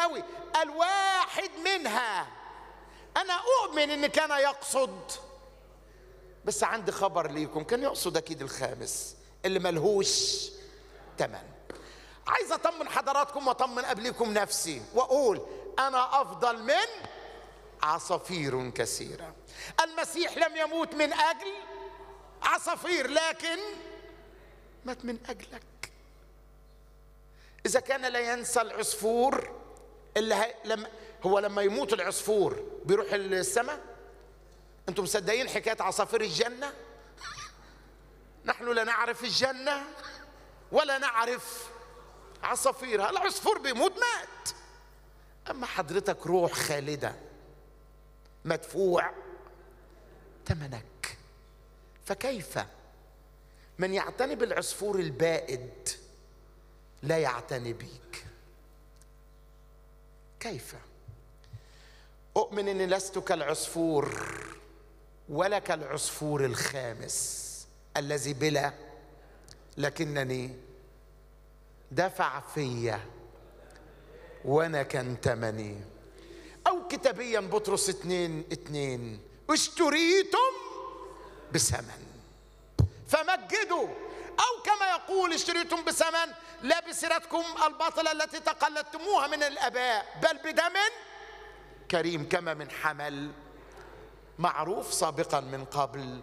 قوي الواحد منها انا اؤمن ان كان يقصد بس عندي خبر ليكم كان يقصد اكيد الخامس اللي ملهوش تمن عايز اطمن حضراتكم واطمن قبلكم نفسي واقول انا افضل من عصافير كثيره المسيح لم يموت من اجل عصافير لكن مات من اجلك اذا كان لا ينسى العصفور اللي هي لما هو لما يموت العصفور بيروح السماء انتم مصدقين حكايه عصافير الجنه نحن لا نعرف الجنه ولا نعرف عصافيرها العصفور بيموت مات اما حضرتك روح خالده مدفوع ثمنك فكيف من يعتني بالعصفور البائد لا يعتني بيك كيف اؤمن اني لست كالعصفور ولا كالعصفور الخامس الذي بلا لكنني دفع فيا وانا كان تمني او كتابيا بطرس اتنين اتنين اشتريتم بثمن فمجدوا او كما يقول اشتريتم بثمن لا بسيرتكم الباطله التي تقلدتموها من الاباء بل بدم كريم كما من حمل معروف سابقا من قبل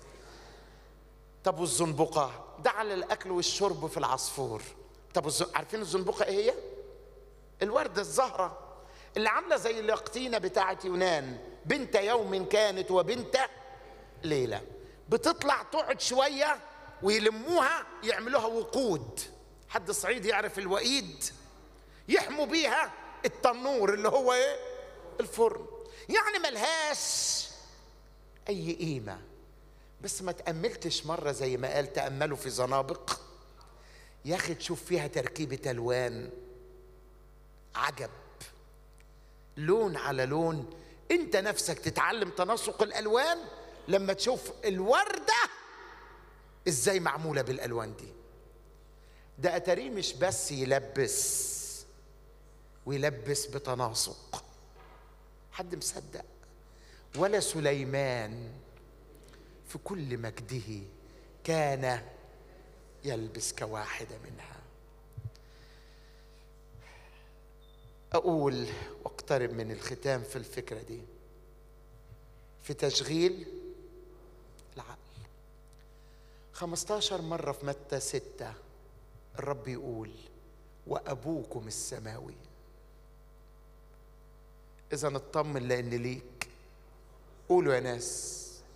طب والزنبقه ده على الاكل والشرب في العصفور طب الز... عارفين الزنبقه ايه هي الورده الزهره اللي عامله زي اليقطينه بتاعه يونان بنت يوم كانت وبنت ليله بتطلع تقعد شويه ويلموها يعملوها وقود حد صعيد يعرف الوقيد يحموا بيها التنور اللي هو ايه الفرن يعني ملهاش اي قيمه بس ما تأملتش مرة زي ما قال تأملوا في زنابق يا أخي تشوف فيها تركيبة ألوان عجب لون على لون أنت نفسك تتعلم تناسق الألوان لما تشوف الوردة إزاي معمولة بالألوان دي ده أتاريه مش بس يلبس ويلبس بتناسق حد مصدق ولا سليمان في كل مجده كان يلبس كواحده منها اقول واقترب من الختام في الفكره دي في تشغيل العقل 15 مرة في متى ستة الرب يقول وأبوكم السماوي إذا نطمن لأن ليك قولوا يا ناس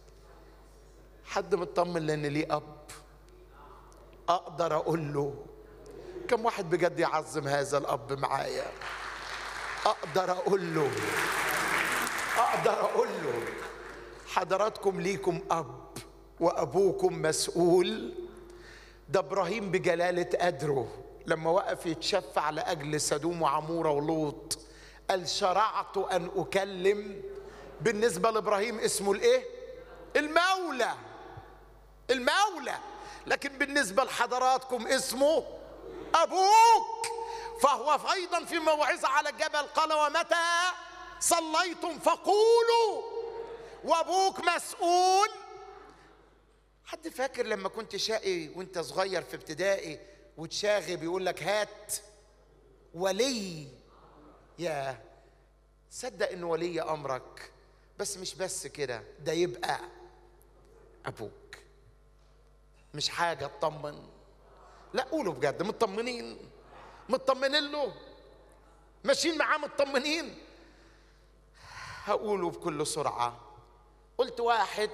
حد مطمن لان ليه اب اقدر اقول له كم واحد بجد يعظم هذا الاب معايا اقدر اقول له اقدر اقول له حضراتكم ليكم اب وابوكم مسؤول ده ابراهيم بجلاله قدره لما وقف يتشفع لاجل سدوم وعموره ولوط قال شرعت ان اكلم بالنسبه لابراهيم اسمه الايه المولى المولى لكن بالنسبة لحضراتكم اسمه أبوك فهو أيضا في موعظة على الجبل قال ومتى صليتم فقولوا وأبوك مسؤول حد فاكر لما كنت شقي وانت صغير في ابتدائي وتشاغب يقول لك هات ولي يا صدق انه ولي امرك بس مش بس كده ده يبقى ابوك مش حاجة اطمن لا قولوا بجد مطمنين مطمنين له ماشيين معاه مطمنين هقوله بكل سرعة قلت واحد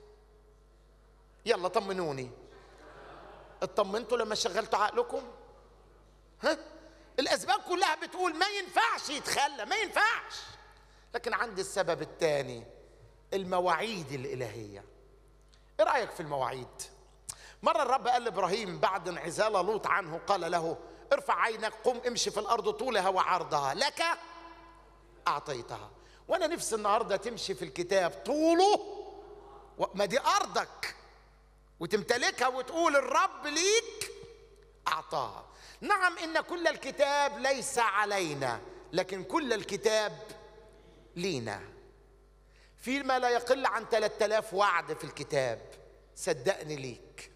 يلا طمنوني اطمنتوا لما شغلتوا عقلكم ها الاسباب كلها بتقول ما ينفعش يتخلى ما ينفعش لكن عندي السبب الثاني المواعيد الالهيه ايه رايك في المواعيد مرة الرب قال لإبراهيم بعد انعزال لوط عنه قال له ارفع عينك قم امشي في الأرض طولها وعرضها لك أعطيتها وأنا نفسي النهاردة تمشي في الكتاب طوله ما دي أرضك وتمتلكها وتقول الرب ليك أعطاها نعم إن كل الكتاب ليس علينا لكن كل الكتاب لينا في ما لا يقل عن 3000 وعد في الكتاب صدقني ليك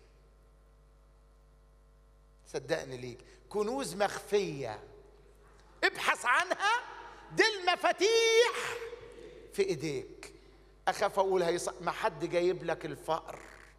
صدقني ليك كنوز مخفيه ابحث عنها دي المفاتيح في ايديك اخاف اقول هيص... ما حد جايب لك الفقر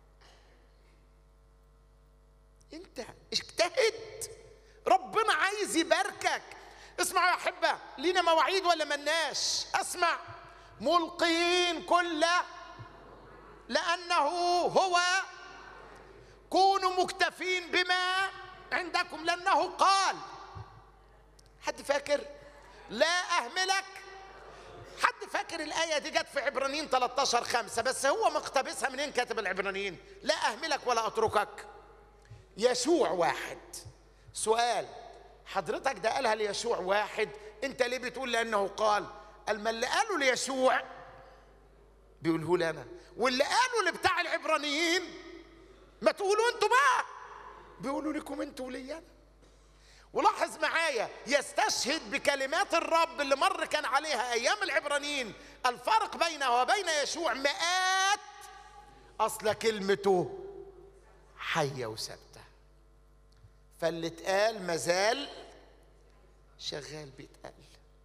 انت اجتهد ربنا عايز يباركك اسمع يا احبه لينا مواعيد ولا ملناش اسمع ملقين كل لانه هو كونوا مكتفين بما عندكم لانه قال حد فاكر لا اهملك حد فاكر الآية دي جت في عبرانيين 13 خمسة بس هو مقتبسها منين كاتب العبرانيين لا أهملك ولا أتركك يشوع واحد سؤال حضرتك ده قالها ليشوع واحد انت ليه بتقول لانه قال قال ما اللي قاله ليشوع بيقوله لي انا واللي قاله لبتاع العبرانيين ما تقولوا انتوا بقى بيقولوا لكم انتوا ولي انا ولاحظ معايا يستشهد بكلمات الرب اللي مر كان عليها ايام العبرانيين الفرق بينه وبين يشوع مئات اصل كلمته حيه وثابته فاللي اتقال مازال شغال بيتقال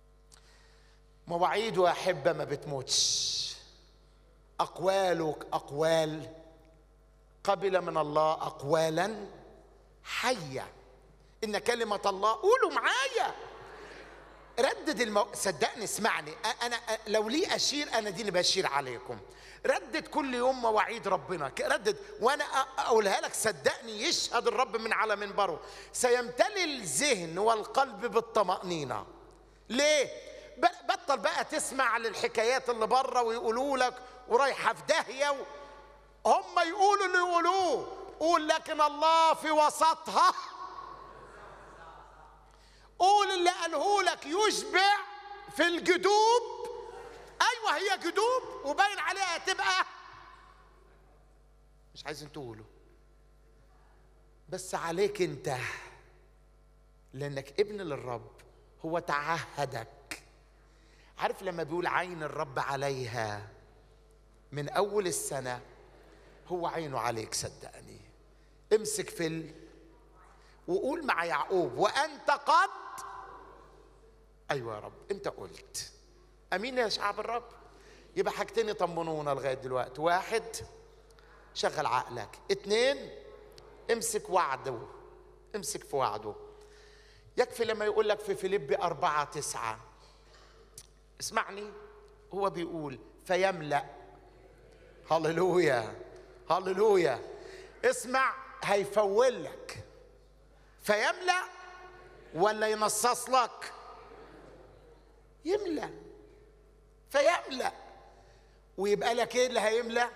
مواعيد واحبه ما بتموتش اقوالك اقوال قبل من الله اقوالا حيه ان كلمه الله قولوا معايا ردد المو... صدقني اسمعني انا لو لي اشير انا دي اللي بشير عليكم ردد كل يوم مواعيد ربنا ردد وانا اقولها لك صدقني يشهد الرب من على منبره سيمتلي الذهن والقلب بالطمانينه ليه بطل بقى تسمع للحكايات اللي بره ويقولوا لك ورايحه في داهيه و... هم يقولوا اللي يقولوه قول لكن الله في وسطها قول اللي قاله لك يشبع في الجدوب ايوه هي جدوب وباين عليها تبقى مش عايزين تقولوا بس عليك انت لانك ابن للرب هو تعهدك عارف لما بيقول عين الرب عليها من اول السنه هو عينه عليك صدقني امسك في ال... وقول مع يعقوب وانت قد ايوه يا رب انت قلت امين يا شعب الرب يبقى حاجتين يطمنونا لغايه دلوقتي واحد شغل عقلك اتنين امسك وعده امسك في وعده يكفي لما يقول لك في فيليب أربعة تسعة اسمعني هو بيقول فيملأ هللويا هللويا اسمع هيفول لك فيملأ ولا ينصص لك يملأ فيملأ ويبقى لك ايه اللي هيملأ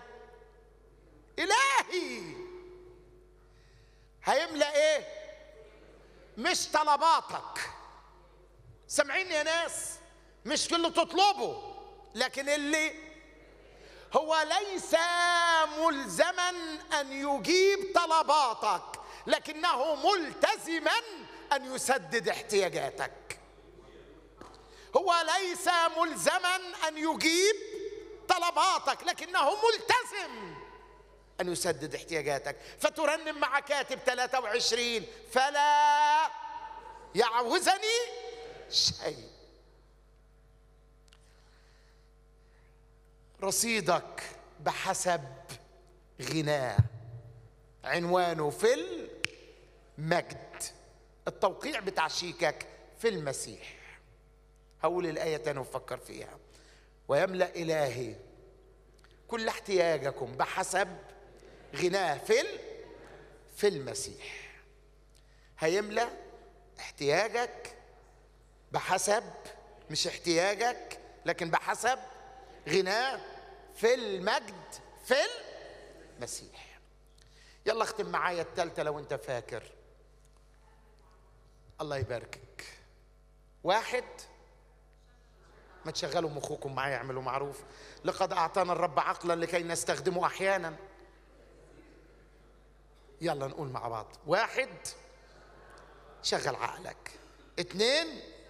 إلهي هيملأ ايه مش طلباتك سامعين يا ناس مش اللي تطلبه لكن اللي هو ليس ملزما ان يجيب طلباتك لكنه ملتزما ان يسدد احتياجاتك هو ليس ملزما ان يجيب طلباتك لكنه ملتزم ان يسدد احتياجاتك فترنم مع كاتب 23 فلا يعوزني شيء رصيدك بحسب غناه عنوانه في المجد التوقيع بتاع شيكك في المسيح هقول الآية تاني وفكر فيها ويملأ إلهي كل احتياجكم بحسب غناه في في المسيح هيملأ احتياجك بحسب مش احتياجك لكن بحسب غناه في المجد في المسيح يلا اختم معايا التالتة لو انت فاكر الله يباركك واحد ما تشغلوا مخكم معايا اعملوا معروف لقد اعطانا الرب عقلا لكي نستخدمه احيانا يلا نقول مع بعض واحد شغل عقلك اتنين